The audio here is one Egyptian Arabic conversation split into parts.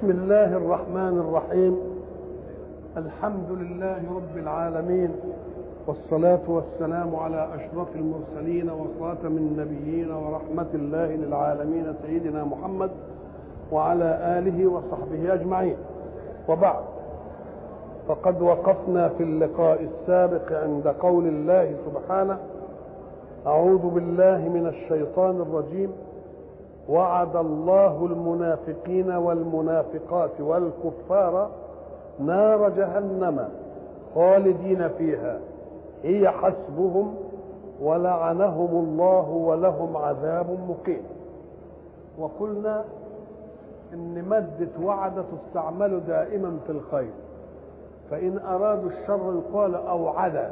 بسم الله الرحمن الرحيم الحمد لله رب العالمين والصلاة والسلام على أشرف المرسلين وخاتم النبيين ورحمة الله للعالمين سيدنا محمد وعلى آله وصحبه أجمعين وبعد فقد وقفنا في اللقاء السابق عند قول الله سبحانه أعوذ بالله من الشيطان الرجيم وعد الله المنافقين والمنافقات والكفار نار جهنم خالدين فيها هي حسبهم ولعنهم الله ولهم عذاب مقيم وقلنا ان مادة وعد تستعمل دائما في الخير فإن أرادوا الشر يقال أوعد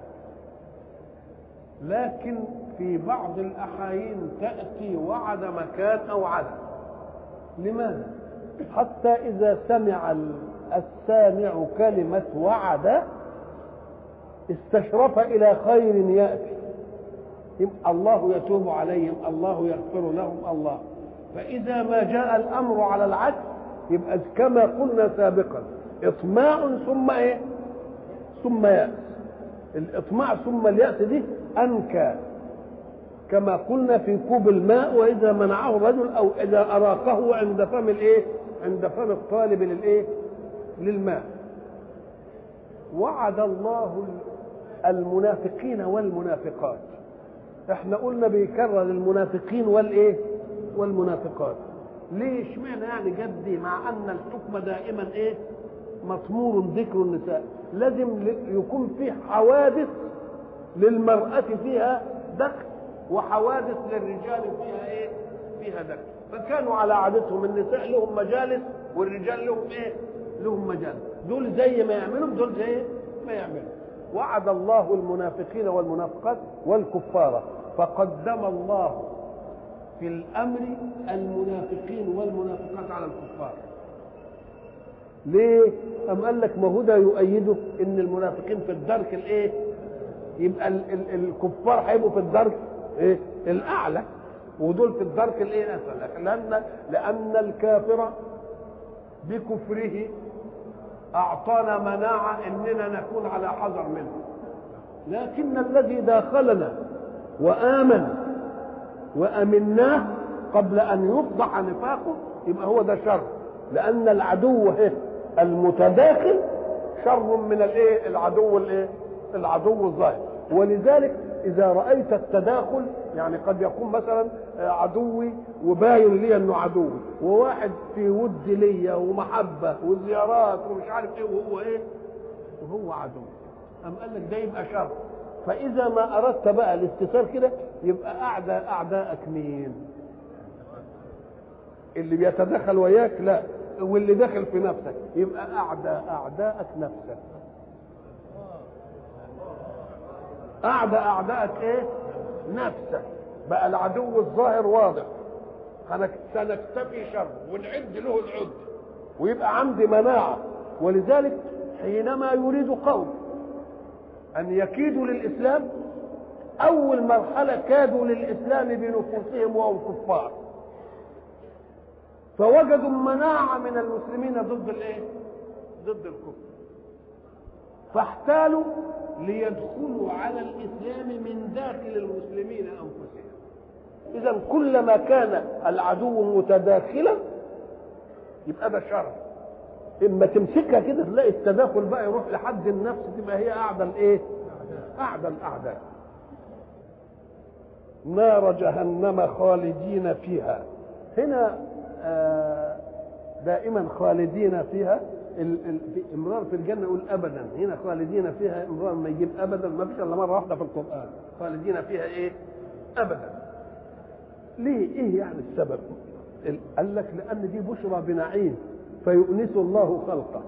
لكن في بعض الأحايين تأتي وعد مكان أو عد لماذا؟ حتى إذا سمع السامع كلمة وعد استشرف إلى خير يأتي الله يتوب عليهم الله يغفر لهم الله فإذا ما جاء الأمر على العكس يبقى كما قلنا سابقا إطماع ثم إيه؟ ثم يأس الإطماع ثم اليأس دي أنكى كما قلنا في كوب الماء وإذا منعه الرجل أو إذا أراقه عند فم الإيه؟ عند فم الطالب للإيه؟ للماء وعد الله المنافقين والمنافقات احنا قلنا بيكرر المنافقين والايه والمنافقات ليه اشمعنى يعني جاب دي مع ان الحكم دائما ايه مطمور ذكر النساء لازم يكون في حوادث للمرأة فيها دخل وحوادث للرجال فيها ايه فيها دخل فكانوا على عادتهم النساء لهم مجالس والرجال لهم ايه لهم مجالس دول زي ما يعملوا دول زي ما يعملوا وعد الله المنافقين والمنافقات والكفار فقدم الله في الامر المنافقين والمنافقات على الكفار ليه ام قال لك ما هو ده يؤيده ان المنافقين في الدرك الايه يبقى ال ال الكفار هيبقوا في الدرك ايه الاعلى ودول في الدرك الايه اسفل لان لان الكافر بكفره أعطانا مناعة إننا نكون على حذر منه لكن الذي داخلنا وآمن وأمناه قبل أن يفضح نفاقه يبقى هو ده شر لأن العدو المتداخل شر من الايه العدو الايه العدو الظاهر ولذلك اذا رايت التداخل يعني قد يكون مثلا عدوي وباين لي انه عدوي وواحد في ود ليا ومحبه وزيارات ومش عارف ايه وهو ايه وهو عدو ام قال لك ده يبقى شر فاذا ما اردت بقى الاستثار كده يبقى اعداء اعدائك مين اللي بيتدخل وياك لا واللي داخل في نفسك يبقى اعداء اعدائك نفسك أعدى أعدائك إيه؟ نفسك بقى العدو الظاهر واضح سنكتفي شر ونعد له العد ويبقى عندي مناعة ولذلك حينما يريد قوم أن يكيدوا للإسلام أول مرحلة كادوا للإسلام بنفوسهم وهم كفار فوجدوا مناعة من المسلمين ضد الإيه؟ ضد الكفر فاحتالوا ليدخلوا على الاسلام من داخل المسلمين انفسهم اذا كلما كان العدو متداخلا يبقى ده شر اما تمسكها كده تلاقي التداخل بقى يروح لحد النفس تبقى هي اعدى الايه اعدى الاعداء نار جهنم خالدين فيها هنا آه دائما خالدين فيها امرار في الجنه يقول ابدا هنا خالدين فيها امرار ما يجيب ابدا ما فيش الا مره واحده في القران خالدين فيها ايه ابدا ليه ايه يعني السبب قال لك لان دي بشرى بنعيم فيؤنس الله خلقه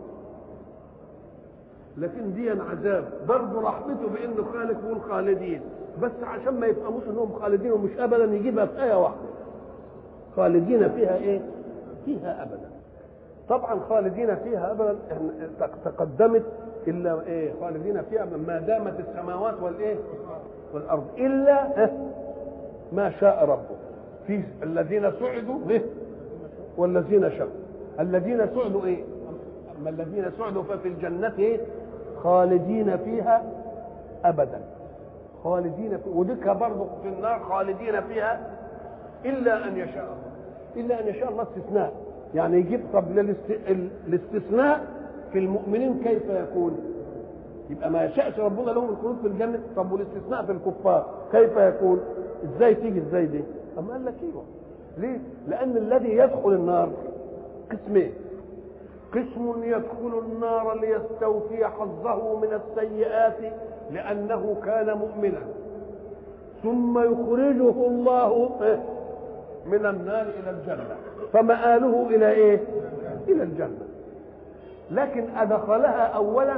لكن دي عذاب برضه رحمته بانه خالق يقول خالدين بس عشان ما يفهموش انهم خالدين ومش ابدا يجيبها في ايه واحده خالدين فيها ايه فيها ابدا طبعا خالدين فيها ابدا تقدمت الا ايه خالدين فيها ما دامت السماوات والايه والارض الا ما شاء ربه في الذين سعدوا والذين شقوا الذين سعدوا ايه اما الذين سعدوا ففي الجنه ايه خالدين فيها ابدا خالدين في وديك برضه في النار خالدين فيها الا ان يشاء الله الا ان يشاء الله استثناء يعني يجيب طب الاستثناء في المؤمنين كيف يكون يبقى ما يشاءش ربنا لهم الخلود في الجنه طب والاستثناء في الكفار كيف يكون ازاي تيجي ازاي دي اما قال لك ايوه ليه لان الذي يدخل النار قسمين قسم يدخل النار ليستوفي حظه من السيئات لانه كان مؤمنا ثم يخرجه الله من النار الى الجنه فمآله الى ايه الى الجنه لكن ادخلها اولا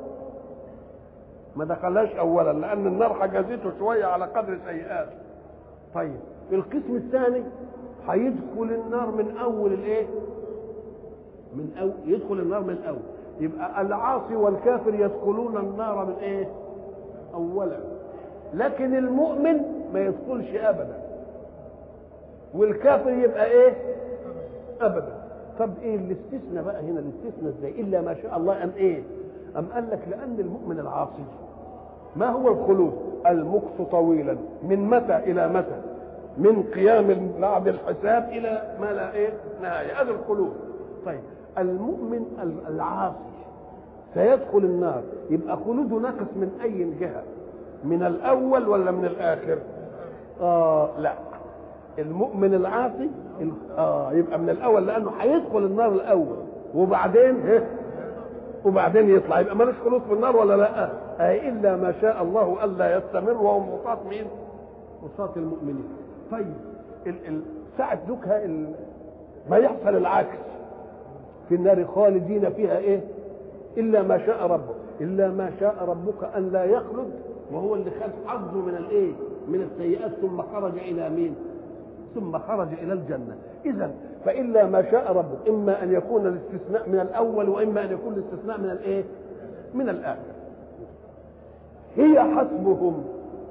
ما دخلهاش اولا لان النار حجزته شويه على قدر سيئاته طيب القسم الثاني هيدخل النار من اول الايه من أو يدخل النار من اول يبقى العاصي والكافر يدخلون النار من ايه اولا لكن المؤمن ما يدخلش ابدا والكافر يبقى ايه ابدا طب ايه الاستثناء بقى هنا الاستثناء ازاي الا ما شاء الله ام ايه ام قال لك لان المؤمن العاصي ما هو الخلود المكث طويلا من متى الى متى من قيام بعد الحساب الى ما لا ايه نهايه هذا الخلود طيب المؤمن العاصي سيدخل النار يبقى خلوده ناقص من اي جهه من الاول ولا من الاخر اه لا المؤمن العاصي اه يبقى من الاول لانه هيدخل النار الاول وبعدين ايه وبعدين يطلع يبقى مالوش خلود في النار ولا لا آه الا ما شاء الله الا يستمر وهم وصاة مين وصاة المؤمنين طيب ال ال ساعة ذكها ما يحصل العكس في النار خالدين فيها ايه الا ما شاء ربك الا ما شاء ربك ان لا يخلد وهو اللي خد حظه من الايه من السيئات ثم خرج الى مين ثم خرج الى الجنه اذا فالا ما شاء ربك اما ان يكون الاستثناء من الاول واما ان يكون الاستثناء من الايه من الاخر هي حسبهم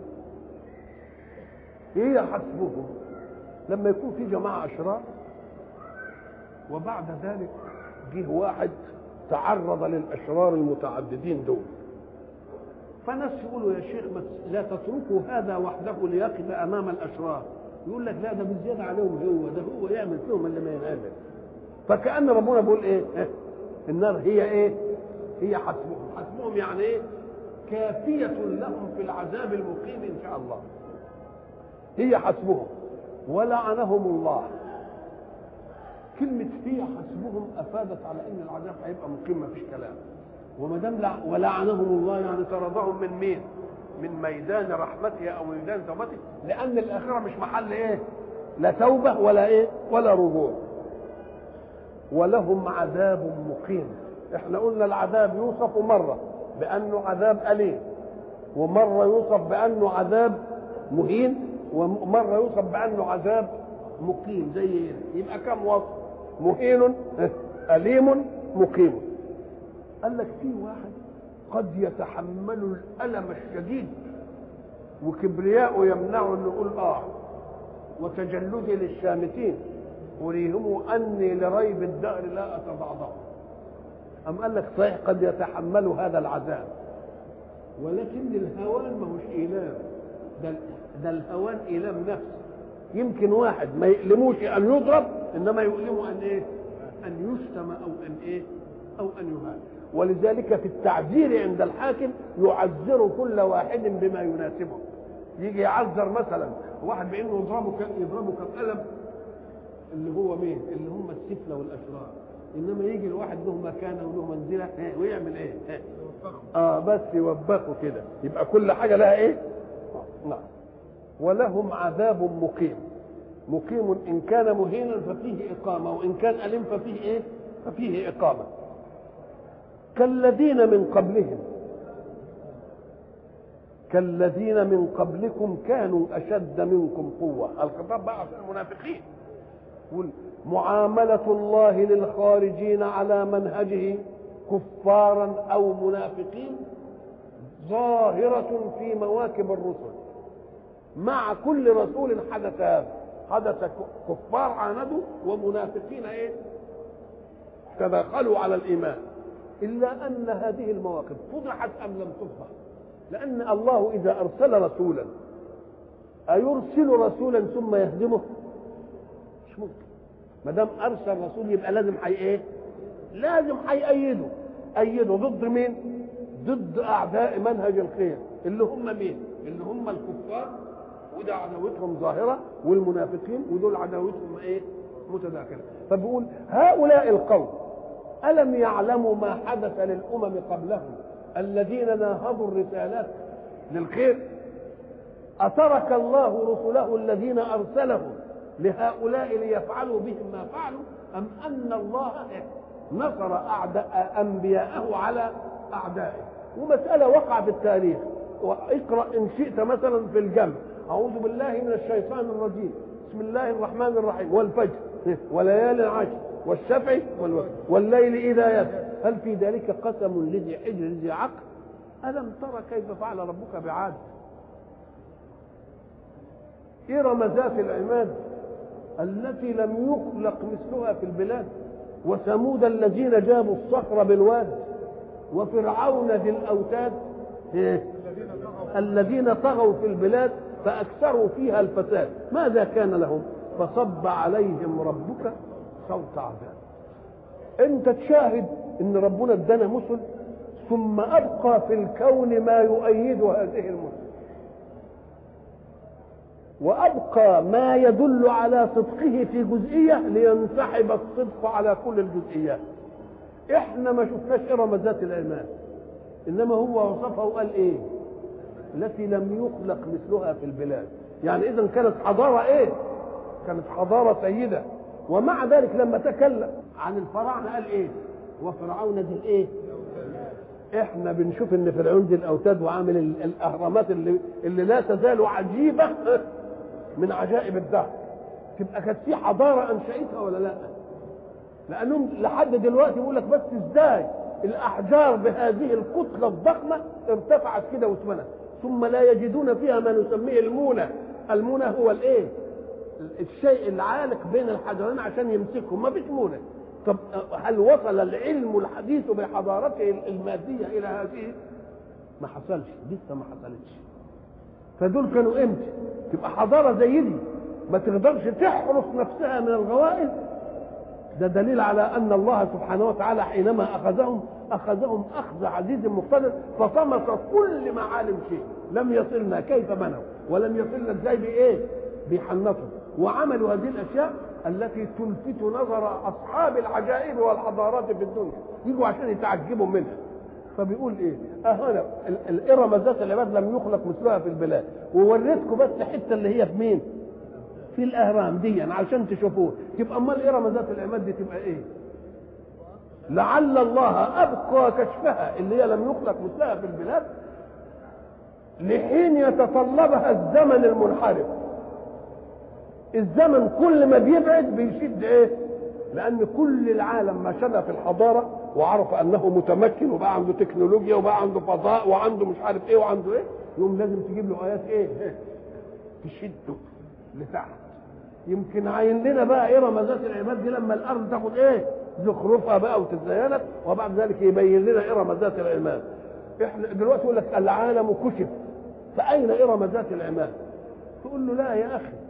هي حسبهم لما يكون في جماعه اشرار وبعد ذلك جه واحد تعرض للاشرار المتعددين دول فناس يقولوا يا شيخ لا تتركوا هذا وحده ليقف امام الاشرار يقول لك لا ده بالزياده عليهم هو ده هو يعمل فيهم اللي ما ينعمل فكأن ربنا بيقول ايه النار هي ايه هي حسبهم حسبهم يعني ايه كافية لهم في العذاب المقيم ان شاء الله هي حسبهم ولعنهم الله كلمة هي حسبهم أفادت على أن العذاب هيبقى مقيم ما فيش كلام وما دام ولعنهم الله يعني طردهم من مين؟ من ميدان رحمته أو ميدان توبته لأن الآخرة مش محل إيه؟ لا توبة ولا إيه؟ ولا رجوع ولهم عذاب مقيم احنا قلنا العذاب يوصف مرة بأنه عذاب أليم ومرة يوصف بأنه عذاب مهين ومرة يوصف بأنه عذاب مقيم زي يبقى كم وصف مهين أليم مقيم قال لك في واحد قد يتحمل الألم الشديد وكبرياءه يمنعه انه يقول اه وتجلدي للشامتين أريهم أني لريب الدهر لا أتضعضع أم قال لك صحيح قد يتحمل هذا العذاب ولكن الهوان ما هوش إيلام ده, ده الهوان إيلام نفس يمكن واحد ما يؤلموش أن يضرب إنما يؤلمه أن إيه أن يشتم أو أن إيه أو أن يهان ولذلك في التعذير عند الحاكم يعذر كل واحد بما يناسبه يجي يعذر مثلا واحد بانه يضربه يضربه كم قلم اللي هو مين؟ اللي هم السفله والاشرار انما يجي الواحد له مكانه وله منزله ويعمل ايه؟ اه بس يوبخه كده يبقى كل حاجه لها ايه؟ نعم ولهم عذاب مقيم مقيم ان كان مهينا ففيه اقامه وان كان اليم ففيه ايه؟ ففيه اقامه كالذين من قبلهم كالذين من قبلكم كانوا اشد منكم قوه الخطاب بقى في المنافقين يقول معامله الله للخارجين على منهجه كفارا او منافقين ظاهره في مواكب الرسل مع كل رسول حدث هذا حدث كفار عاندوا ومنافقين ايه تداخلوا على الايمان الا ان هذه المواقف فضحت ام لم تفضح لان الله اذا ارسل رسولا ايرسل رسولا ثم يهدمه مش ممكن ما دام ارسل رسول يبقى لازم حي ايه لازم هيأيده أيده ضد مين؟ ضد أعداء منهج الخير اللي هم مين؟ اللي هم الكفار وده عداوتهم ظاهرة والمنافقين ودول عداوتهم إيه؟ متداخلة فبيقول هؤلاء القوم ألم يعلموا ما حدث للأمم قبلهم الذين ناهضوا الرسالات للخير أترك الله رسله الذين أرسلهم لهؤلاء ليفعلوا بهم ما فعلوا أم أن الله نصر أعداء أنبياءه على أعدائه ومسألة وقع في التاريخ واقرأ إن شئت مثلا في الجمع أعوذ بالله من الشيطان الرجيم بسم الله الرحمن الرحيم والفجر وليال العشر والشفع والوتر والليل إذا يسر هل في ذلك قسم لذي حجر ذي عقل ألم ترى كيف فعل ربك بعاد إرم ذات العماد التي لم يخلق مثلها في البلاد وثمود الذين جابوا الصخر بالواد وفرعون ذي الاوتاد الذين طغوا في البلاد فاكثروا فيها الفساد ماذا كان لهم فصب عليهم ربك صوت عذاب انت تشاهد ان ربنا ادانا مثل ثم ابقى في الكون ما يؤيد هذه المثل وابقى ما يدل على صدقه في جزئيه لينسحب الصدق على كل الجزئيات احنا ما شفناش ارم ذات العماد انما هو وصفها وقال ايه التي لم يخلق مثلها في البلاد يعني اذا كانت حضاره ايه كانت حضاره سيده ومع ذلك لما تكلم عن الفراعنه قال ايه وفرعون ذي الايه احنا بنشوف ان فرعون ذي الاوتاد وعامل الاهرامات اللي اللي لا تزال عجيبه من عجائب الدهر تبقى كانت في حضاره انشاتها ولا لا؟ لانهم لحد دلوقتي يقول لك بس ازاي الاحجار بهذه الكتله الضخمه ارتفعت كده واتمنت ثم لا يجدون فيها ما نسميه المونه المونه هو الايه؟ الشيء العالق بين الحجرين عشان يمسكهم ما فيش مونه طب هل وصل العلم الحديث بحضارته الماديه الى هذه؟ ما حصلش لسه ما حصلتش فدول كانوا امتى تبقى حضاره زي دي ما تقدرش تحرس نفسها من الغوائل ده دليل على ان الله سبحانه وتعالى حينما اخذهم اخذهم اخذ عزيز مقتدر فطمس كل معالم شيء لم يصلنا كيف بنوا ولم يصلنا ازاي بايه بيحنطوا وعملوا هذه الاشياء التي تلفت نظر اصحاب العجائب والحضارات في الدنيا يجوا عشان يتعجبوا منها فبيقول ايه اهنا الارم ذات العباد لم يخلق مثلها في البلاد ووريتكم بس الحته اللي هي في مين في الاهرام دي عشان تشوفوه تبقى امال ارم ذات العماد دي تبقى ايه لعل الله ابقى كشفها اللي هي لم يخلق مثلها في البلاد لحين يتطلبها الزمن المنحرف الزمن كل ما بيبعد بيشد ايه لان كل العالم ما شد في الحضاره وعرف انه متمكن وبقى عنده تكنولوجيا وبقى عنده فضاء وعنده مش عارف ايه وعنده ايه يقوم لازم تجيب له ايات ايه تشده لتحت يمكن عين لنا بقى ارم ذات العباد دي لما الارض تاخد ايه زخرفها بقى وتتزينت وبعد ذلك يبين لنا ارم ذات العماد احنا دلوقتي يقول لك العالم كشف فاين ارم ذات العماد تقول له لا يا اخي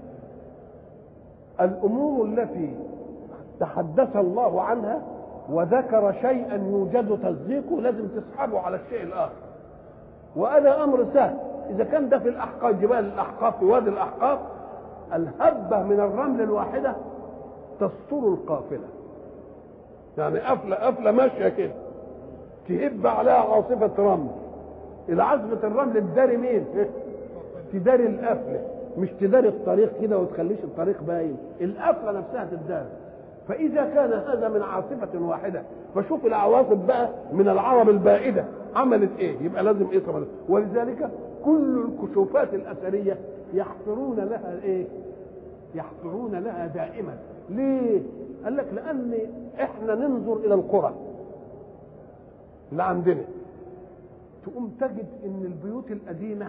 الامور التي تحدث الله عنها وذكر شيئا يوجد تصديقه لازم تسحبه على الشيء الاخر وهذا امر سهل اذا كان ده في الاحقاف جبال الاحقاف في وادي الاحقاف الهبه من الرمل الواحده تستر القافله يعني قفله قفله ماشيه كده تهب عليها عاصفه رمل العاصفه الرمل تداري مين؟ تداري القفله مش تداري الطريق كده وتخليش الطريق باين القفله نفسها تداري فإذا كان هذا من عاصفة واحدة فشوف العواصف بقى من العرب البائدة عملت إيه؟ يبقى لازم إيه طبعا ولذلك كل الكشوفات الأثرية يحفرون لها إيه؟ يحفرون لها دائما ليه؟ قال لك لأن إحنا ننظر إلى القرى اللي عندنا تقوم تجد إن البيوت القديمة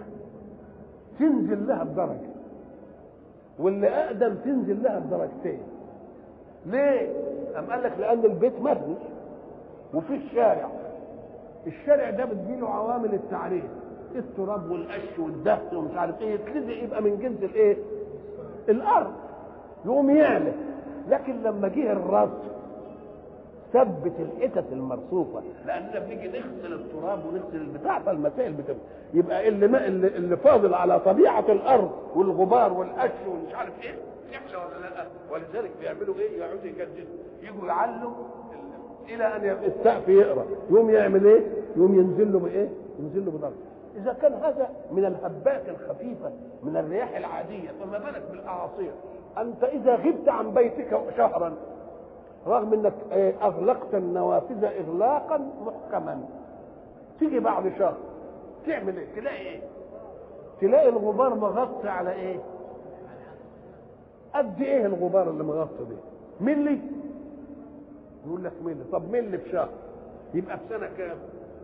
تنزل لها بدرجة واللي أقدم تنزل لها بدرجتين ليه أم قال لك لأن البيت مبني وفي الشارع الشارع ده بتجيله عوامل التعريف التراب والقش والدهن ومش عارف ايه يتلزق يبقى من جنس الايه الارض يقوم يعلى لكن لما جه الرصف ثبت الحتت المرصوفه لاننا بنيجي نغسل التراب ونغسل البتاع فالمسائل بتبقى يبقى اللي ما اللي, اللي فاضل على طبيعه الارض والغبار والقش ومش عارف ايه يحلى ولا لا ولذلك بيعملوا ايه يقعدوا يجددوا يجوا يعلوا الى ان السقف يقرا يقوم يعمل ايه يقوم ينزل له بايه ينزل له بضرب اذا كان هذا من الهبات الخفيفه من الرياح العاديه فما بالك بالاعاصير انت اذا غبت عن بيتك شهرا رغم انك اغلقت النوافذ اغلاقا محكما تيجي بعد شهر تعمل ايه تلاقي ايه تلاقي الغبار مغطي على ايه قد ايه الغبار اللي مغطي ده ملي يقول لك ملي طب ملي في شهر يبقى في سنه كام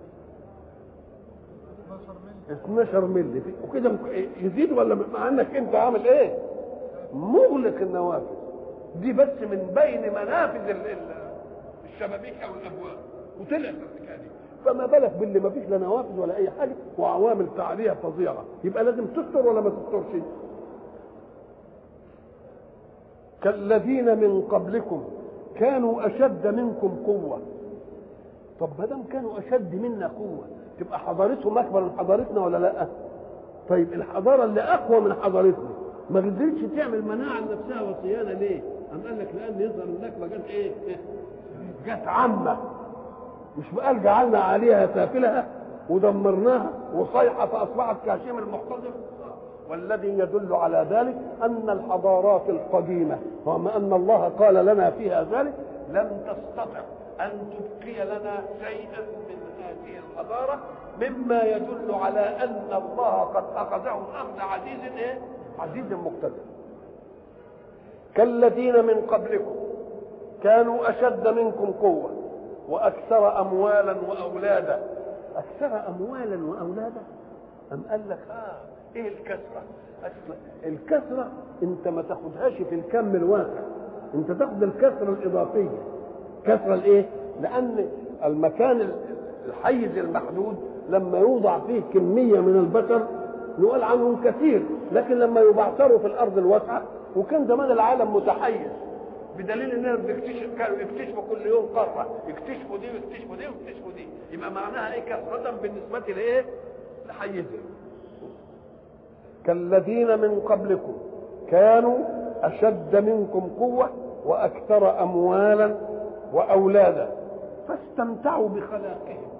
12 ملي وكده يزيد ولا مع انك انت عامل ايه مغلق النوافذ دي بس من بين منافذ الشبابيك او الابواب وطلعت الحكايه دي فما بالك باللي ما فيش لا نوافذ ولا اي حاجه وعوامل تعريه فظيعه يبقى لازم تستر ولا ما تسترش كالذين من قبلكم كانوا اشد منكم قوه طب ما دام كانوا اشد منا قوه تبقى حضارتهم اكبر من حضارتنا ولا لا طيب الحضاره اللي اقوى من حضارتنا ما قدرتش تعمل مناعه لنفسها وصيانه ليه أم قال لك لان يظهر النكبه جت ايه جت عامه مش قال جعلنا عليها سافلها ودمرناها وصيحه فاصبحت كهشيم المحتضر والذي يدل على ذلك ان الحضارات القديمه وما ان الله قال لنا فيها ذلك لم تستطع ان تبقي لنا شيئا من هذه الحضاره مما يدل على ان الله قد اخذهم اخذ عزيز ايه؟ عزيز مقتدر. كالذين من قبلكم كانوا اشد منكم قوه واكثر اموالا واولادا. اكثر اموالا واولادا؟ ام قال لك اه ايه الكثره؟ الكثره انت ما تاخدهاش في الكم الواقع انت تاخد الكثره الاضافيه كثره الايه؟ لان المكان الحيز المحدود لما يوضع فيه كميه من البشر نقول عنهم كثير لكن لما يبعثروا في الارض الواسعه وكان زمان العالم متحيز بدليل اننا بنكتشف كانوا يكتشفوا كل يوم قاره يكتشفوا دي ويكتشفوا دي ويكتشفوا دي يبقى معناها ايه كثره بالنسبه لايه؟ لحيزهم كالذين من قبلكم كانوا اشد منكم قوه واكثر اموالا واولادا فاستمتعوا بخلاقهم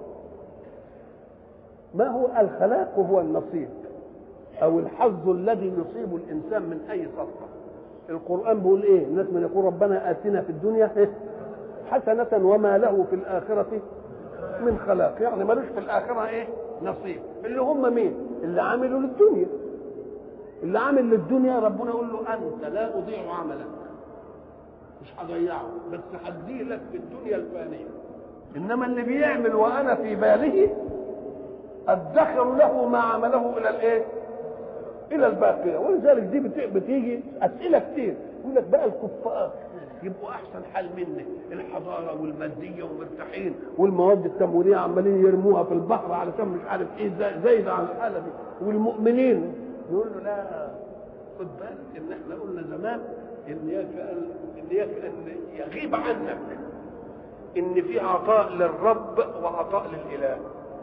ما هو الخلاق هو النصيب او الحظ الذي يصيب الانسان من اي صدقه القران بيقول ايه الناس من يقول ربنا اتنا في الدنيا حسنه وما له في الاخره من خلاق يعني ملوش في الاخره ايه نصيب اللي هم مين اللي عملوا للدنيا اللي عامل للدنيا ربنا يقول له انت لا اضيع عملك مش هضيعه بس هديه لك في الدنيا الفانيه انما اللي بيعمل وانا في باله ادخر له ما عمله الى الايه الى الباقيه ولذلك دي بتيجي اسئله كتير يقول لك بقى الكفار يبقوا احسن حال مني الحضاره والماديه ومرتاحين والمواد التموينيه عمالين يرموها في البحر علشان مش عارف ايه زايده عن الحاله دي والمؤمنين نقول له لا خد بالك ان احنا قلنا زمان ان يكفي ان يكفي ان يغيب عنك ان في عطاء للرب وعطاء للاله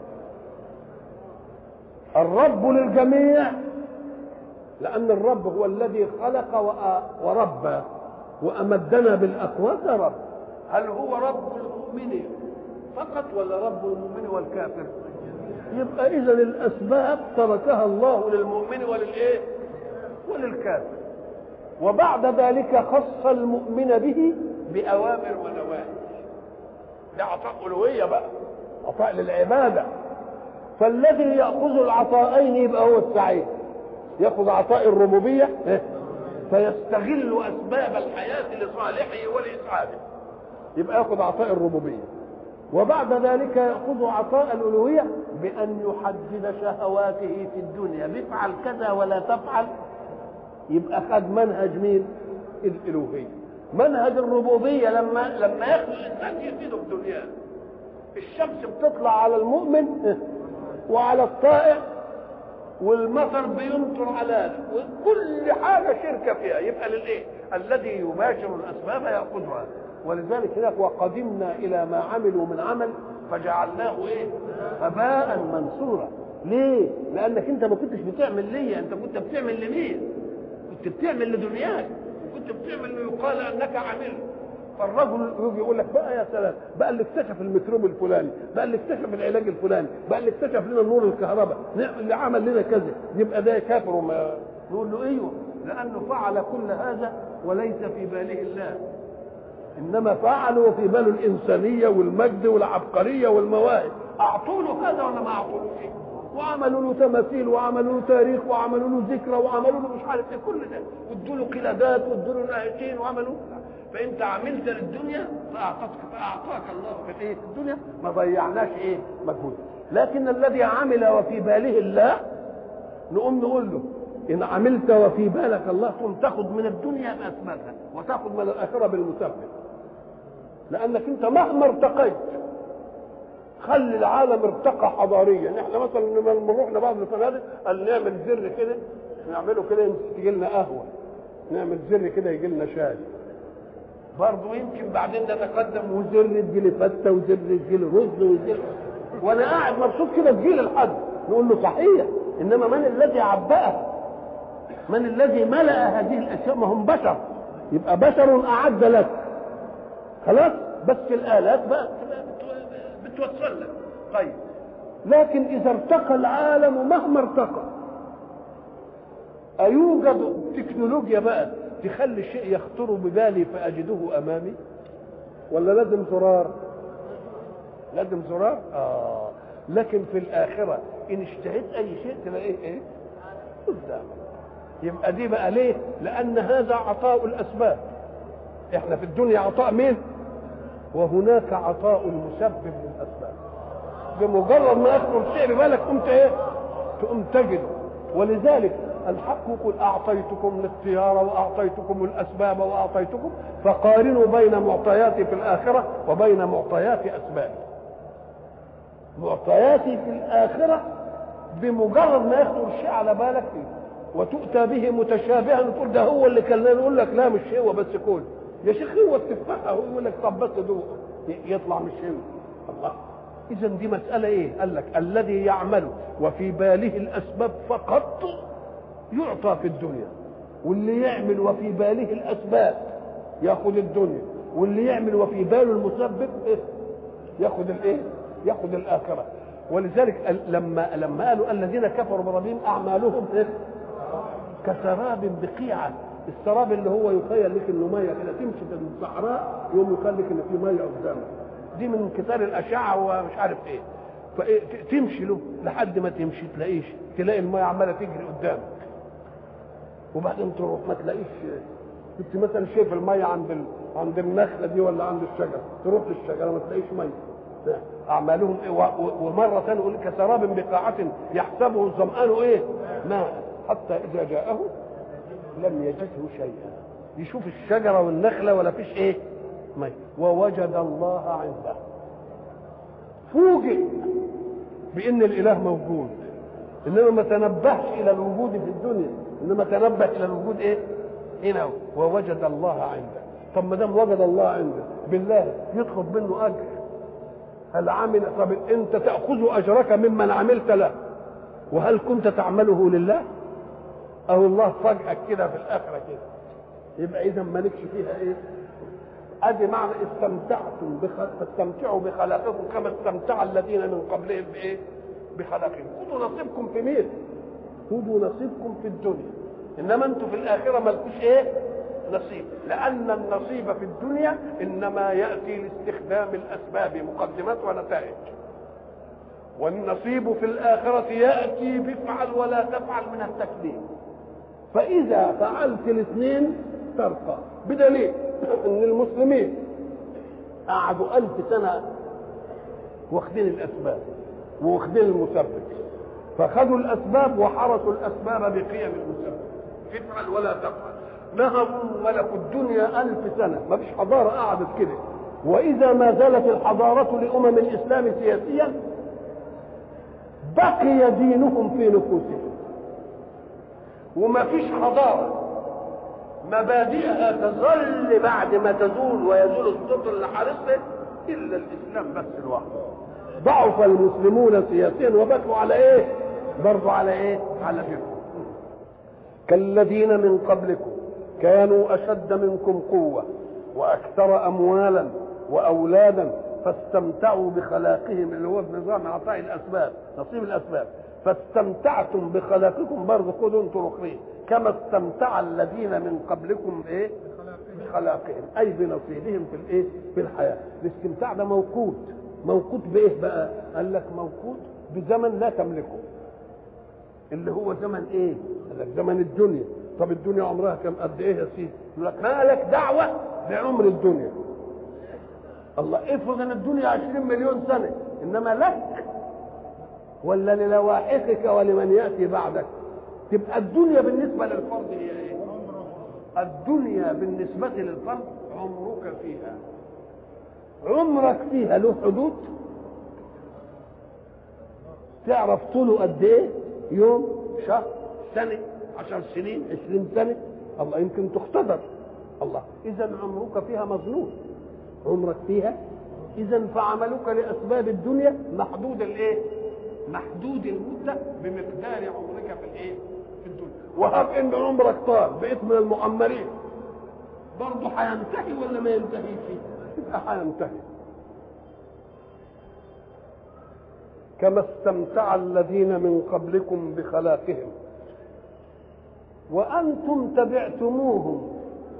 الرب للجميع لان الرب هو الذي خلق وربى وامدنا بالاقوات رب هل هو رب المؤمن فقط ولا رب المؤمن والكافر يبقى اذا الاسباب تركها الله للمؤمن وللايه وللكافر وبعد ذلك خص المؤمن به باوامر ونواهي ده عطاء الوهيه بقى عطاء للعباده فالذي ياخذ العطاءين يبقى هو السعيد ياخذ عطاء الربوبيه فيستغل اسباب الحياه لصالحه ولاسعاده يبقى ياخذ عطاء الربوبيه وبعد ذلك ياخذ عطاء الالوهيه بان يحدد شهواته في الدنيا بفعل كذا ولا تفعل يبقى خد منهج مين الالوهيه منهج الربوبيه لما لما يخلق الانسان يفيده في دنياه الشمس بتطلع على المؤمن وعلى الطائع والمطر بيمطر على وكل حاجه شركه فيها يبقى للايه؟ الذي يباشر الاسباب ياخذها ولذلك هناك وقدمنا الى ما عملوا من عمل فجعلناه ايه؟ هباء منصورا ليه؟ لانك انت ما كنتش بتعمل ليا انت كنت بتعمل لمين؟ كنت بتعمل لدنياك وكنت بتعمل ليقال انك عملت فالرجل يجي يقول لك بقى يا سلام بقى اللي اكتشف الميكروب الفلاني بقى اللي اكتشف العلاج الفلاني بقى اللي اكتشف لنا نور الكهرباء اللي عمل لنا كذا يبقى ده كافر وما نقول له ايوه لانه فعل كل هذا وليس في باله الله انما فعلوا في باله الانسانيه والمجد والعبقريه والمواهب اعطوا له هذا ولا ما اعطوه شيء وعملوا له تماثيل وعملوا له تاريخ وعملوا له ذكرى وعملوا له مش عارف ايه كل ده وادوا له قلادات وادوا له نهايتين وعملوا فانت عملت للدنيا فاعطتك فاعطاك الله في ايه في الدنيا ما ضيعناش ايه مجهود لكن الذي عمل وفي باله الله نقوم نقول له ان عملت وفي بالك الله تقوم تاخذ من الدنيا باسبابها وتاخذ من الاخره بالمسبب لانك انت مهما ارتقيت خلي العالم ارتقى حضاريا احنا مثلا لما نروح لبعض الفنادق قال نعمل زر كده نعمله كده تيجي لنا قهوه نعمل زر كده يجي لنا شاي برضه يمكن بعدين نتقدم وزر تجيلي فته وزر تجيلي رز وزر وانا قاعد مبسوط كده تجيلي الحد نقول له صحيح انما من الذي عبأها من الذي ملأ هذه الاشياء ما هم بشر يبقى بشر اعد لك خلاص بس الالات بقى بتوصل لك طيب لكن اذا ارتقى العالم مهما ارتقى ايوجد تكنولوجيا بقى تخلي الشيء يخطر ببالي فاجده امامي ولا لازم زرار لازم زرار اه لكن في الاخره ان اشتهيت اي شيء تلاقيه ايه قدامك يبقى دي بقى ليه لان هذا عطاء الاسباب احنا في الدنيا عطاء مين وهناك عطاء مسبب للاسباب بمجرد ما يخطر شيء ببالك قمت ايه تقوم تجده ولذلك الحق يقول اعطيتكم الاختيار واعطيتكم الاسباب واعطيتكم فقارنوا بين معطياتي في الاخره وبين معطيات اسبابي معطياتي في الاخره بمجرد ما يخطر الشيء على بالك فيه وتؤتى به متشابها تقول ده هو اللي كان نقول لك لا مش هو بس كل يا شيخ هو التفاحه هو يقول لك طب بس دوق يطلع مش هو الله اذا دي مساله ايه قال لك الذي يعمل وفي باله الاسباب فقط يعطى في الدنيا واللي يعمل وفي باله الاسباب ياخذ الدنيا واللي يعمل وفي باله المسبب إيه؟ ياخذ الايه ياخذ الاخره ولذلك لما لما قالوا الذين كفروا بربهم اعمالهم إيه؟ كسراب بقيعه السراب اللي هو يخيل لك انه ميه كده تمشي في الصحراء يوم يخيل لك ان في ميه قدامك دي من كتار الاشعه ومش عارف ايه فتمشي له لحد ما تمشي تلاقيش تلاقي الميه عماله تجري قدامك وبعدين تروح ما تلاقيش كنت مثلا شايف الميه عند ال... عند النخله دي ولا عند الشجره تروح للشجره ما تلاقيش ميه اعمالهم إيه و... و... ومره ثانيه يقول كسراب بقاعه يحسبه الظمآن ايه ماء حتى اذا جاءه لم يجده شيئا يشوف الشجره والنخله ولا فيش ايه ميه ووجد الله عنده فوجئ بان الاله موجود انما ما تنبهش الى الوجود في الدنيا انما تنبه الى الوجود ايه هنا ووجد الله عنده طب ما دام وجد الله عنده بالله يطلب منه اجر هل عمل طب انت تاخذ اجرك ممن عملت له وهل كنت تعمله لله او الله فجأك كده في الاخره كده يبقى اذا مالكش فيها ايه ادي معنى استمتعتم بخلق فاستمتعوا بخلاقكم كما استمتع الذين من قبلهم بايه بخلاقهم خذوا نصيبكم في مين خذوا نصيبكم في الدنيا انما انتم في الاخره مالكوش ايه نصيب لان النصيب في الدنيا انما ياتي لاستخدام الاسباب مقدمات ونتائج والنصيب في الاخره ياتي بافعل ولا تفعل من التكليف فاذا فعلت الاثنين ترقى بدليل ان المسلمين قعدوا ألف سنة واخدين الأسباب واخدين المسبب فخذوا الأسباب وحرسوا الأسباب بقيم المسبب افعل ولا تفعل نهبوا ملكوا الدنيا ألف سنة ما فيش حضارة قعدت كده وإذا ما زالت الحضارة لأمم الإسلام سياسيا بقي دينهم في نفوسهم وما فيش حضارة مبادئها تظل بعد ما تزول ويزول السطر اللي حارسها إلا الإسلام بس لوحده ضعف المسلمون سياسيا وبكوا على إيه؟ برضو على إيه؟ على فكرة كالذين من قبلكم كانوا أشد منكم قوة وأكثر أموالا وأولادا فاستمتعوا بخلاقهم اللي هو بنظام عطاء الأسباب نصيب الأسباب فاستمتعتم بخلاقكم برضه خذوا انتم رخرين كما استمتع الذين من قبلكم ايه بخلاقهم اي بنصيبهم في الايه في الحياه الاستمتاع ده موقوت موقوت بايه بقى قال لك موقوت بزمن لا تملكه اللي هو زمن ايه قال لك زمن الدنيا طب الدنيا عمرها كم قد ايه يا سيدي يقول لك ما لك دعوه بعمر الدنيا الله افرض ان الدنيا 20 مليون سنه انما لك ولا للواحقك ولمن ياتي بعدك تبقى الدنيا بالنسبه للفرد هي ايه الدنيا بالنسبه للفرد عمرك فيها عمرك فيها له حدود تعرف طوله قد ايه يوم شهر سنه عشر سنين عشرين سنه الله يمكن تختبر الله اذا عمرك فيها مظنون عمرك فيها اذا فعملك لاسباب الدنيا محدود الايه محدود المده بمقدار عمرك في الايه في الدنيا وهب ان عمرك طال بقيت من المؤمرين برضه هينتهي ولا ما ينتهيش يبقى هينتهي كما استمتع الذين من قبلكم بخلاقهم وانتم تبعتموهم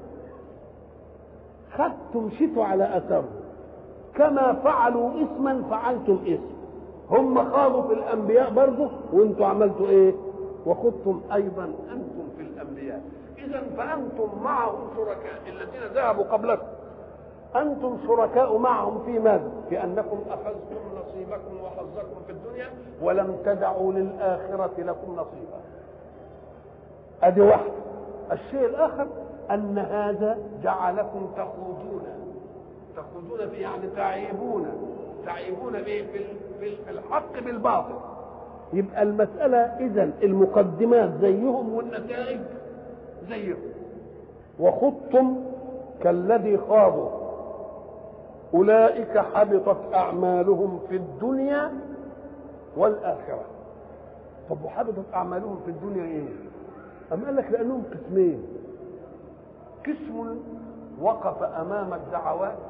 خدتم شتوا على اثرهم كما فعلوا اسما فعلتم اسم هم خاضوا في الانبياء برضه وانتم عملتوا ايه وخضتم ايضا انتم في الانبياء اذا فانتم معهم شركاء الذين ذهبوا قبلكم انتم شركاء معهم في ماذا في انكم اخذتم نصيبكم وحظكم في الدنيا ولم تدعوا للاخره لكم نصيبا ادي واحده الشيء الاخر ان هذا جعلكم تخوضون تخوضون في يعني تعيبون تعيبون بايه في في الحق بالباطل يبقى المسألة إذا المقدمات زيهم والنتائج زيهم وخضتم كالذي خاضوا أولئك حبطت أعمالهم في الدنيا والآخرة طب وحبطت أعمالهم في الدنيا إيه؟ أم قال لك لأنهم قسمين قسم وقف أمام الدعوات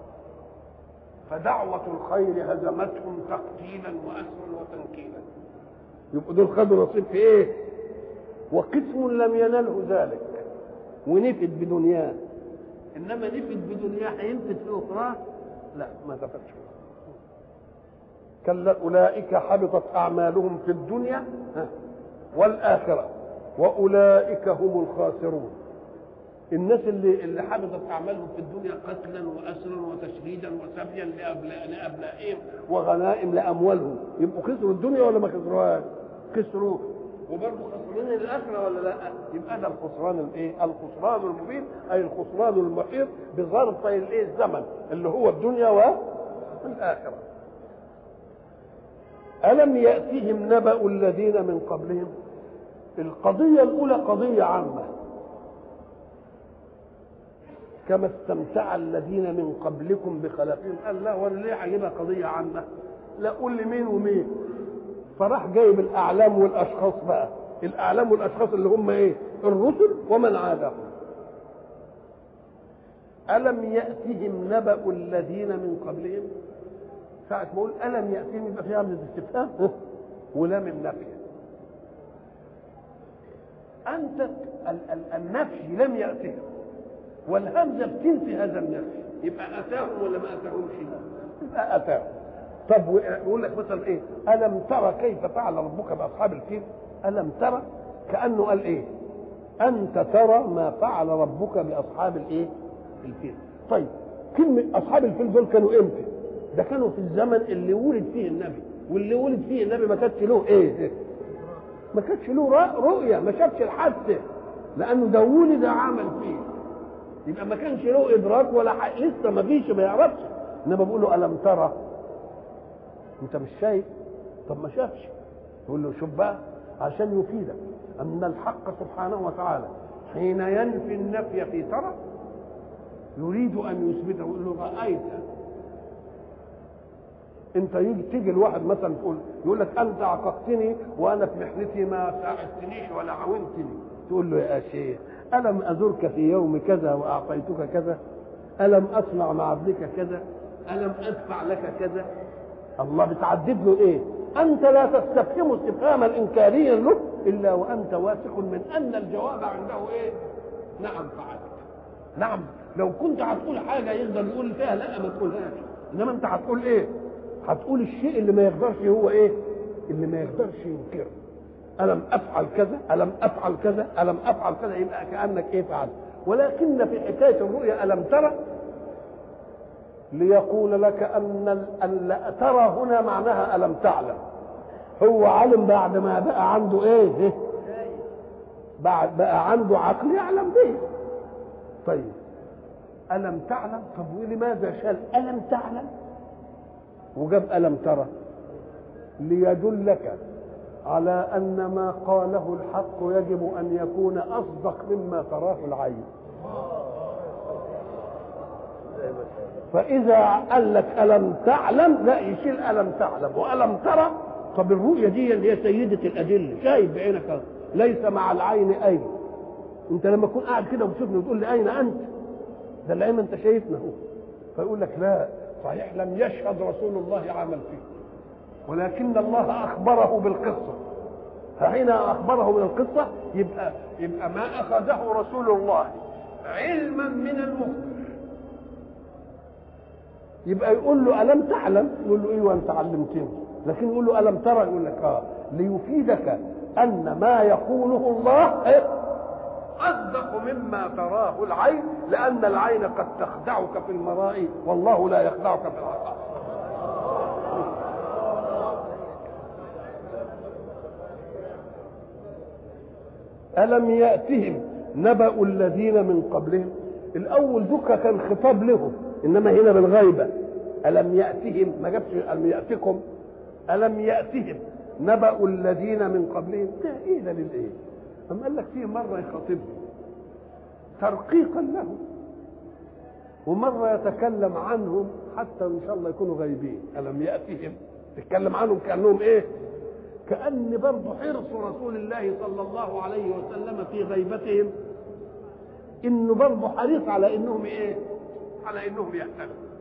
فدعوة الخير هزمتهم تقتيلا وأسرا وتنكيلا يبقوا دول خدوا نصيب في ايه وقسم لم ينله ذلك ونفد بدنياه انما نفد بدنياه هينفد في اخرى لا ما نفدش كلا اولئك حبطت اعمالهم في الدنيا والاخره واولئك هم الخاسرون الناس اللي اللي حبطت اعمالهم في الدنيا قتلا واسرا وتشريدا وسبيا لابنائهم وغنائم لاموالهم يبقوا خسروا الدنيا ولا ما خسروهاش؟ خسروه وبرضه خسرانين الاخره ولا لا؟ يبقى ده الخسران الايه؟ الخسران المبين اي الخسران المحيط بظرف الايه؟ الزمن اللي هو الدنيا والاخره. ألم يأتهم نبأ الذين من قبلهم؟ القضية الأولى قضية عامة كما استمتع الذين من قبلكم بخلقهم قال لا وانا ليه عاجبها قضيه عامه لا قول لي مين ومين فراح جايب الاعلام والاشخاص بقى الاعلام والاشخاص اللي هم ايه الرسل ومن عادهم الم ياتهم نبا الذين من قبلهم ساعة ما اقول الم ياتهم يبقى فيها من الاستفهام ولام النفي انت النفي لم ياتهم والهمزه بتنفي هذا النفي يبقى اتاهم ولا ما اتاهمش يبقى اتاهم طب يقول لك مثلا ايه الم ترى كيف فعل ربك باصحاب الفيل الم ترى كانه قال ايه انت ترى ما فعل ربك باصحاب الايه الفيل طيب كلمه اصحاب الفيل دول كانوا امتى ده كانوا في الزمن اللي ولد فيه النبي واللي ولد فيه النبي ما كانش له ايه ما كانش له رؤيه ما شافش الحادثه لانه ده ولد عمل فيه يبقى ما كانش له ادراك ولا حق. لسه ما فيش ما يعرفش انما بقول له الم ترى انت مش شايف طب ما شافش يقول له شوف بقى عشان يفيدك ان الحق سبحانه وتعالى حين ينفي النفي في ترى يريد ان يثبته يقول له رايت انت يجي تيجي الواحد مثلا تقول يقول لك انت عققتني وانا في محنتي ما ساعدتنيش ولا عاونتني تقول له يا شيخ الم ازرك في يوم كذا واعطيتك كذا الم اصنع مع ابنك كذا الم ادفع لك كذا الله بتعدد له ايه انت لا تستفهم استفهاما انكاريا له الا وانت واثق من ان الجواب عنده ايه نعم فعلت نعم لو كنت هتقول حاجه يقدر يقول فيها لا ما تقولهاش انما انت هتقول ايه هتقول الشيء اللي ما يقدرش هو ايه اللي ما يقدرش ينكره الم افعل كذا الم افعل كذا الم افعل كذا يبقى كانك ايه فعلت ولكن في حكايه الرؤيا الم ترى ليقول لك ان ان ترى هنا معناها الم تعلم هو علم بعد ما بقى عنده ايه بعد بقى عنده عقل يعلم به طيب الم تعلم طب ولماذا شال الم تعلم وجاب الم ترى ليدلك على ان ما قاله الحق يجب ان يكون اصدق مما تراه العين فاذا قال لك الم تعلم لا يشيل الم تعلم والم ترى طب الرؤيه دي اللي هي سيده الادله شايف بعينك ليس مع العين اين انت لما تكون قاعد كده وتشوفني وتقول لي اين انت ده العين انت شايفنا اهو فيقول لك لا صحيح لم يشهد رسول الله عمل فيه ولكن الله اخبره بالقصه فحين اخبره بالقصه يبقى يبقى ما اخذه رسول الله علما من المخبر يبقى يقول له الم تعلم يقول له ايوه انت علمتني لكن يقول له الم ترى يقول لك اه ليفيدك ان ما يقوله الله إيه؟ اصدق مما تراه العين لان العين قد تخدعك في المراء والله لا يخدعك في الحقائق ألم يأتهم نبأ الذين من قبلهم الأول دكة كان خطاب لهم إنما هنا بالغيبة ألم يأتهم ما جابش ألم يأتكم ألم يأتهم نبأ الذين من قبلهم ده إيه ده للإيه أم قال لك فيه مرة يخاطبهم ترقيقا لهم ومرة يتكلم عنهم حتى إن شاء الله يكونوا غايبين ألم يأتهم تتكلم عنهم كأنهم إيه كأن برضه حرص رسول الله صلى الله عليه وسلم في غيبتهم انه برضه حريص على انهم ايه على انهم يهتدوا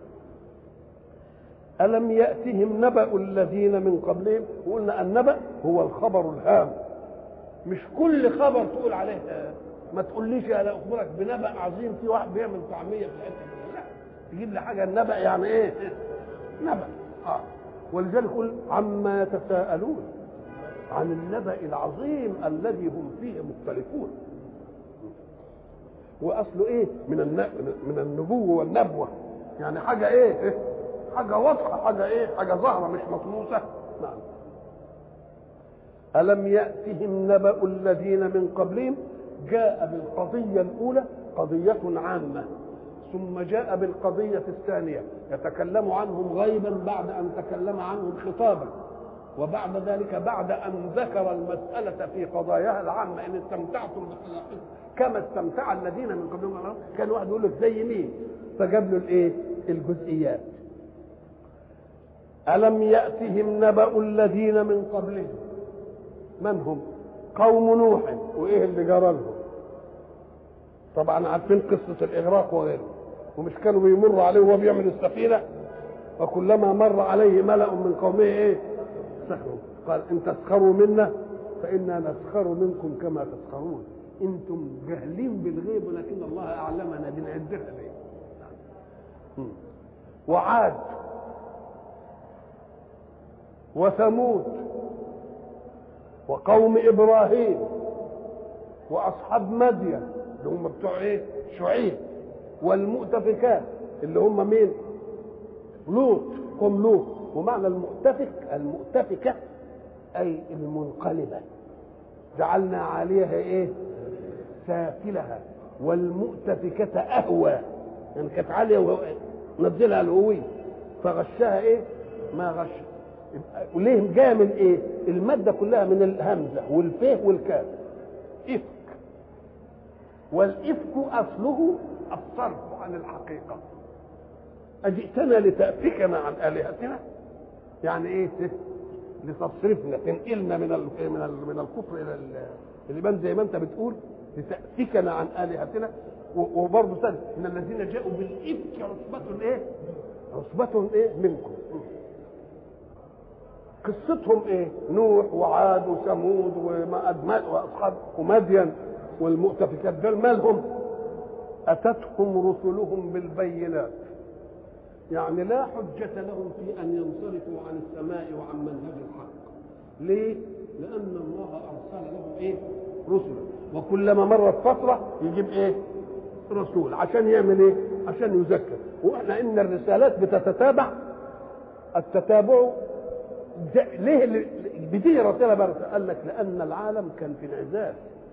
ألم يأتهم نبأ الذين من قبلهم وقلنا النبأ هو الخبر الهام مش كل خبر تقول عليه ما تقوليش انا اخبرك بنبأ عظيم في واحد بيعمل طعمية في الحتة لا تجيب لي حاجة النبأ يعني ايه نبأ اه ولذلك يقول عما يتساءلون عن النبأ العظيم الذي هم فيه مختلفون واصله ايه من من النبوه والنبوه يعني حاجه ايه حاجه واضحه حاجه ايه حاجه ظاهره مش مطموسه نعم الم ياتهم نبا الذين من قبلهم جاء بالقضيه الاولى قضيه عامه ثم جاء بالقضيه الثانيه يتكلم عنهم غيبا بعد ان تكلم عنهم خطابا وبعد ذلك بعد ان ذكر المساله في قضاياها العامه ان استمتعتم بخلاقكم كما استمتع الذين من قبلهم كان واحد يقول لك زي مين فجاب له الايه الجزئيات الم ياتهم نبا الذين من قبلهم من هم قوم نوح وايه اللي جرى لهم طبعا عارفين قصه الاغراق وغيره ومش كانوا بيمروا عليه وهو بيعمل السفينه وكلما مر عليه ملا من قومه ايه سخروا قال ان تسخروا منا فانا نسخر منكم كما تسخرون انتم جاهلين بالغيب ولكن الله اعلمنا بنعدها ليه وعاد وثمود وقوم ابراهيم واصحاب مدين اللي هم بتوع ايه شعيب والمؤتفكات اللي هم مين لوط قوم لوط ومعنى المؤتفك المؤتفكة أي المنقلبة جعلنا عاليها إيه سافلها والمؤتفكة أهوى يعني كانت عالية ونزلها الهوية فغشها إيه؟ ما غش وليه جايه من ايه؟ الماده كلها من الهمزه والفيه والكاف افك والافك اصله الصرف عن الحقيقه اجئتنا لتافكنا عن الهتنا يعني ايه لتصرفنا تنقلنا من ال من ال من الكفر الى الايمان زي ما انت بتقول لتافكنا عن الهتنا وبرضه ثاني ان الذين جاءوا بالافك عصبه ايه؟ عصبة ايه منكم قصتهم ايه نوح وعاد وثمود واصحاب ومدين والمؤتفكات دول مالهم اتتهم رسلهم بالبينات يعني لا حجة لهم في أن ينصرفوا عن السماء وعن منهج الحق ليه؟ لأن الله أرسل لهم إيه؟ رسلا وكلما مرت فترة يجيب إيه؟ رسول عشان يعمل إيه؟ عشان يذكر وإحنا إن الرسالات بتتتابع التتابع ليه اللي بتيجي رسالة برسة قال لك لأن العالم كان في انعزال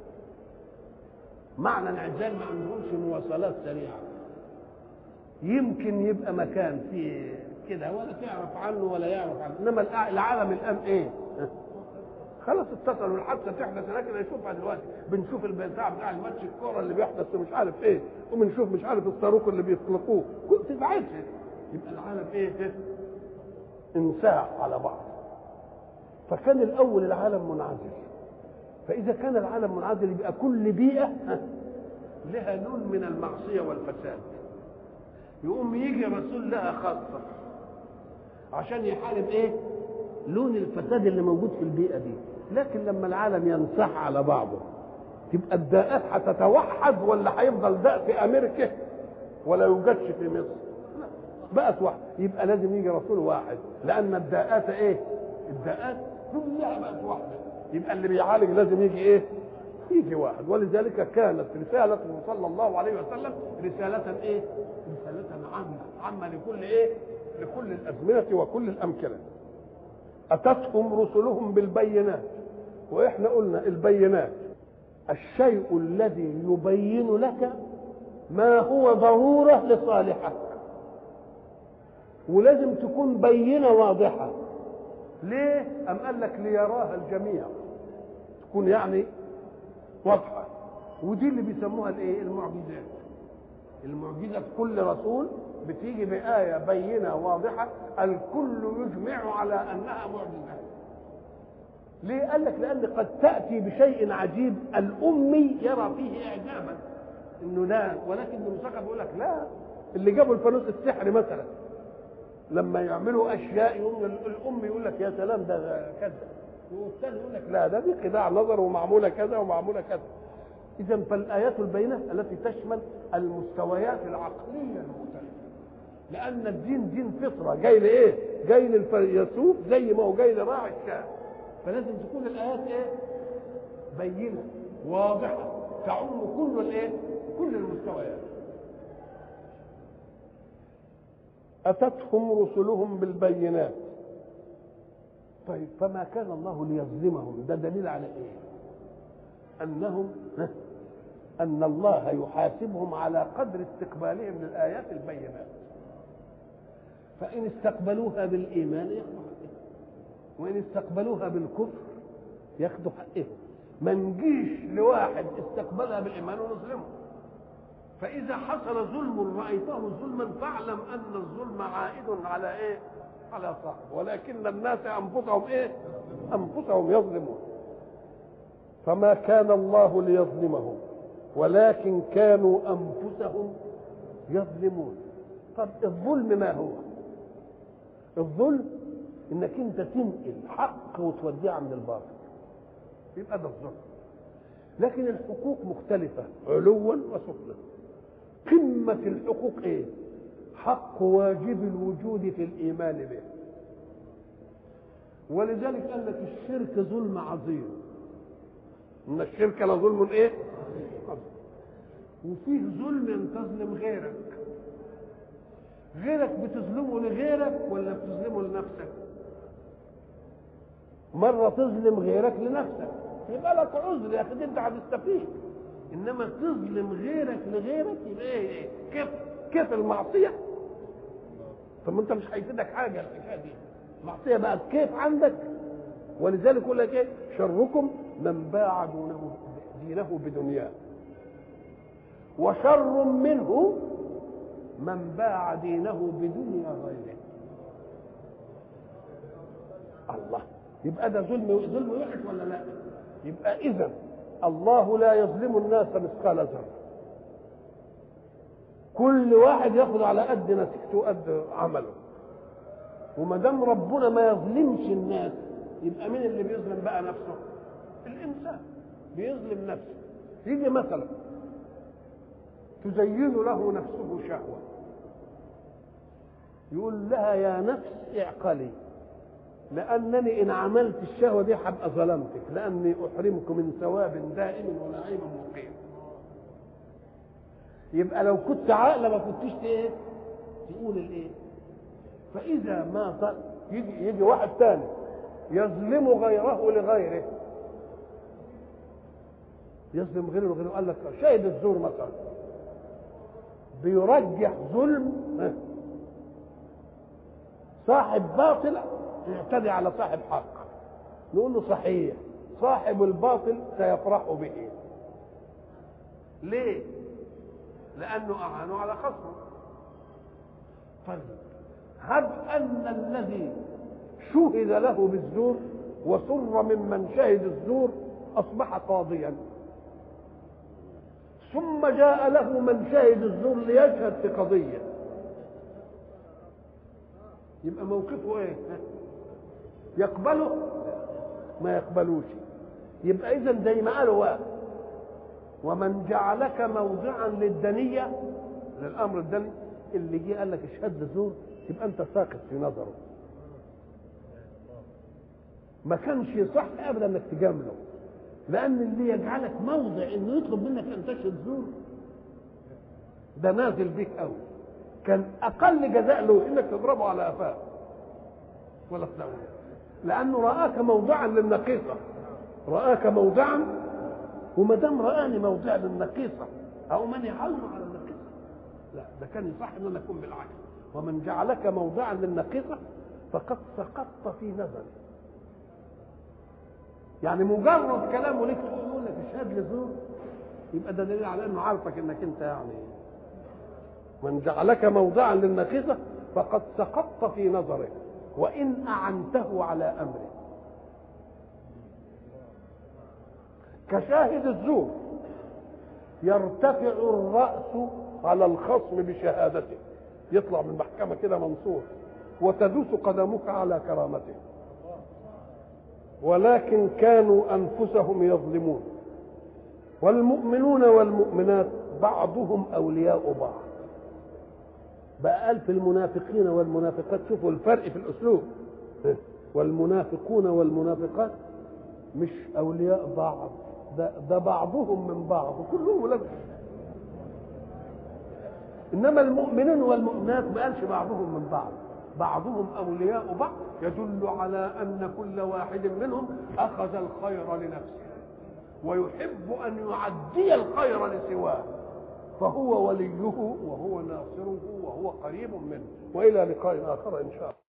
معنى انعزال ما عندهمش مواصلات سريعة يمكن يبقى مكان فيه كده ولا تعرف عنه ولا يعرف عنه انما العالم الان ايه خلاص اتصلوا الحادثه تحدث هناك نشوفها دلوقتي بنشوف البتاع بتاع الماتش الكوره اللي بيحدث ومش عارف ايه وبنشوف مش عارف الصاروخ اللي بيطلقوه تبعدش يبقى العالم ايه, إيه؟ انساع على بعض فكان الاول العالم منعزل فاذا كان العالم منعزل يبقى كل بيئه لها لون من المعصيه والفساد يقوم يجي رسول لها خاصه عشان يحارب ايه لون الفساد اللي موجود في البيئه دي لكن لما العالم ينصح على بعضه تبقى الداءات هتتوحد ولا هيفضل داء في امريكا ولا يوجدش في مصر بقت واحد يبقى لازم يجي رسول واحد لان الداءات ايه الداءات كلها بقت واحده يبقى اللي بيعالج لازم يجي ايه يجي واحد ولذلك كانت رسالته صلى الله عليه وسلم رسالة ايه؟ رسالة عامة عامة لكل ايه؟ لكل الأزمنة وكل الأمكنة أتتهم رسلهم بالبينات وإحنا قلنا البينات الشيء الذي يبين لك ما هو ضرورة لصالحك ولازم تكون بينة واضحة ليه؟ أم قال لك ليراها الجميع تكون يعني واضحه ودي اللي بيسموها الايه المعجزات المعجزه في كل رسول بتيجي بآية بينة واضحة الكل يجمع على أنها معجزة ليه قال لك لأن قد تأتي بشيء عجيب الأمي يرى فيه إعجابا إنه لا ولكن المثقف يقول لك لا اللي جابوا الفانوس السحر مثلا لما يعملوا أشياء يقوم الأم يقول لك يا سلام ده كذا والثاني يقول لك لا ده دي خداع نظر ومعموله كذا ومعموله كذا اذا فالايات البينه التي تشمل المستويات العقليه المختلفه لان الدين دين فطره جاي لايه جاي للفيلسوف زي ما هو جاي لراعي الشاه فلازم تكون الايات ايه بينه واضحه تعم كل الايه كل المستويات اتتهم رسلهم بالبينات طيب فما كان الله ليظلمهم ده دليل على ايه انهم ان الله يحاسبهم على قدر استقبالهم للايات البينات فان استقبلوها بالايمان ياخذوا حقهم وان استقبلوها بالكفر ياخذوا حقهم ما نجيش لواحد استقبلها بالايمان ونظلمه فاذا حصل ظلم رايته ظلما فاعلم ان الظلم عائد على ايه على صاحب ولكن الناس انفسهم ايه انفسهم يظلمون فما كان الله ليظلمهم ولكن كانوا انفسهم يظلمون طب الظلم ما هو الظلم انك انت تنقل حق وتوديه عند الباطل يبقى ده الظلم لكن الحقوق مختلفة علوا وسفلا قمة الحقوق ايه حق واجب الوجود في الإيمان به ولذلك قال لك الشرك ظلم عظيم إن الشرك لظلم إيه؟ وفيه ظلم أن تظلم غيرك غيرك بتظلمه لغيرك ولا بتظلمه لنفسك مرة تظلم غيرك لنفسك يبقى لك عذر يا أخي أنت هتستفيد انما تظلم غيرك لغيرك يبقى ايه ايه كيف كيف المعصيه طب ما انت مش هيفيدك حاجه الحكايه دي المعصيه بقى كيف عندك ولذلك يقول لك ايه شركم من باع دونه دينه بدنياه وشر منه من باع دينه بدنيا غيره الله يبقى ده ظلم ظلم وحش ولا لا يبقى اذا الله لا يظلم الناس مثقال ذره كل واحد ياخذ على قد نتيجته وقد عمله وما دام ربنا ما يظلمش الناس يبقى مين اللي بيظلم بقى نفسه الانسان بيظلم نفسه يجي مثلا تزين له نفسه شهوه يقول لها يا نفس اعقلي لانني ان عملت الشهوه دي هبقى ظلمتك لاني احرمك من ثواب دائم ونعيم مقيم يبقى لو كنت عاقله ما كنتش ايه تقول الايه فاذا ما ظل يجي يجي واحد تاني يظلم غيره لغيره يظلم غيره لغيره قال لك شاهد الزور مثلا بيرجح ظلم صاحب باطل يعتدي على صاحب حق نقول له صحيح صاحب الباطل سيفرح به ليه لانه اعانوا على خصمه طيب هب ان الذي شهد له بالزور وسر ممن شهد الزور اصبح قاضيا ثم جاء له من شهد الزور ليشهد في قضيه يبقى موقفه ايه يقبله ما يقبلوش يبقى اذا زي ما قالوا بقى ومن جعلك موضعا للدنيه للامر الدني اللي جه قال لك اشهد زور يبقى انت ساقط في نظره ما كانش يصح ابدا انك تجامله لان اللي يجعلك موضع انه يطلب منك ان تشهد زور ده نازل بيك قوي كان اقل جزاء له انك تضربه على قفاه ولا تناوله لانه راك موضعا للنقيصه راك موضعا وما دام راني موضع للنقيصه او من يحاول على النقيصه لا ده كان يصح ان انا اكون بالعكس ومن جعلك موضعا للنقيصه فقد سقطت في نظري يعني مجرد كلامه لك يقول لك اشهد لي زور يبقى ده دليل على انه عارفك انك انت يعني من جعلك موضعا للنقيصه فقد سقطت في نظره وان اعنته على امره كشاهد الزور يرتفع الراس على الخصم بشهادته يطلع من المحكمه كده منصور وتدوس قدمك على كرامته ولكن كانوا انفسهم يظلمون والمؤمنون والمؤمنات بعضهم اولياء بعض بقى قال في المنافقين والمنافقات شوفوا الفرق في الاسلوب والمنافقون والمنافقات مش اولياء بعض ده, ده بعضهم من بعض وكلهم ولاد انما المؤمنين والمؤمنات ما قالش بعضهم من بعض بعضهم اولياء بعض يدل على ان كل واحد منهم اخذ الخير لنفسه ويحب ان يعدي الخير لسواه فهو وليه وهو ناصره وهو قريب منه والى لقاء اخر ان شاء الله